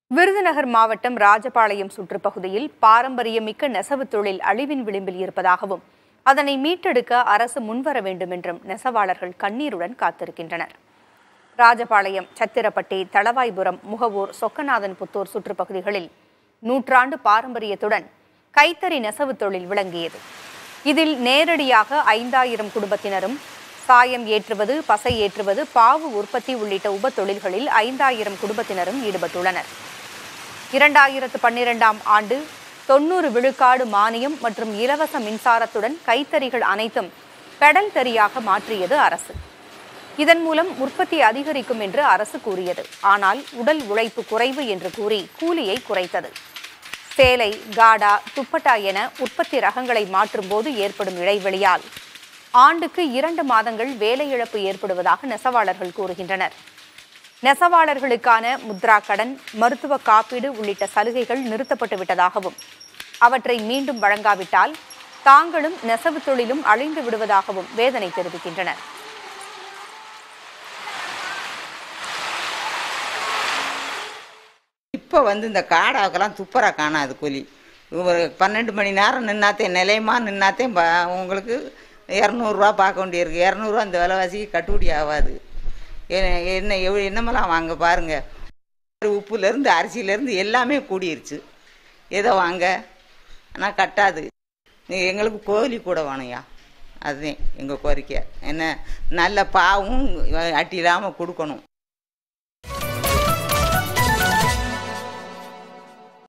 விருதுநகர் மாவட்டம் ராஜபாளையம் சுற்றுப்பகுதியில் பாரம்பரியமிக்க நெசவு தொழில் அழிவின் விளிம்பில் இருப்பதாகவும் அதனை மீட்டெடுக்க அரசு முன்வர வேண்டும் என்றும் நெசவாளர்கள் கண்ணீருடன் காத்திருக்கின்றனர் ராஜபாளையம் சத்திரப்பட்டி தளவாய்புரம் முகவூர் சொக்கநாதன் புத்தூர் சுற்றுப்பகுதிகளில் நூற்றாண்டு பாரம்பரியத்துடன் கைத்தறி நெசவு தொழில் விளங்கியது இதில் நேரடியாக ஐந்தாயிரம் குடும்பத்தினரும் சாயம் ஏற்றுவது பசை ஏற்றுவது பாவு உற்பத்தி உள்ளிட்ட உப தொழில்களில் ஐந்தாயிரம் குடும்பத்தினரும் ஈடுபட்டுள்ளனர் இரண்டாயிரத்து பன்னிரெண்டாம் ஆண்டு தொண்ணூறு விழுக்காடு மானியம் மற்றும் இலவச மின்சாரத்துடன் கைத்தறிகள் அனைத்தும் பெடல் தறியாக மாற்றியது அரசு இதன் மூலம் உற்பத்தி அதிகரிக்கும் என்று அரசு கூறியது ஆனால் உடல் உழைப்பு குறைவு என்று கூறி கூலியை குறைத்தது சேலை காடா துப்பட்டா என உற்பத்தி ரகங்களை மாற்றும் போது ஏற்படும் இடைவெளியால் ஆண்டுக்கு இரண்டு மாதங்கள் வேலை இழப்பு ஏற்படுவதாக நெசவாளர்கள் கூறுகின்றனர் நெசவாளர்களுக்கான முத்ரா கடன் மருத்துவ காப்பீடு உள்ளிட்ட சலுகைகள் நிறுத்தப்பட்டு விட்டதாகவும் அவற்றை மீண்டும் வழங்காவிட்டால் தாங்களும் நெசவு தொழிலும் அழிந்து விடுவதாகவும் வேதனை தெரிவிக்கின்றனர் இப்போ வந்து இந்த காடாவுக்கெல்லாம் துப்புரா காணாது கூலி ஒரு பன்னெண்டு மணி நேரம் நின்னாத்தே நிலையமா நின்னாத்தே ப- உங்களுக்கு இரநூறுவா பார்க்க வேண்டியிருக்கு இரநூறுவா இந்த விலைவாசிக்கு கட்டுப்படி ஆகாது என்ன- என்ன எவ்வளோ என்னமெல்லாம் வாங்க பாருங்க உப்புலேருந்து அரிசியிலேருந்து எல்லாமே கூடிருச்சு எதை வாங்க ஆனால் கட்டாது நீ- எங்களுக்கு கோழி கூட வேணும்யா அதுதான் எங்கள் கோரிக்கை என்ன நல்ல பாவும் அட்டி இல்லாமல் கொடுக்கணும்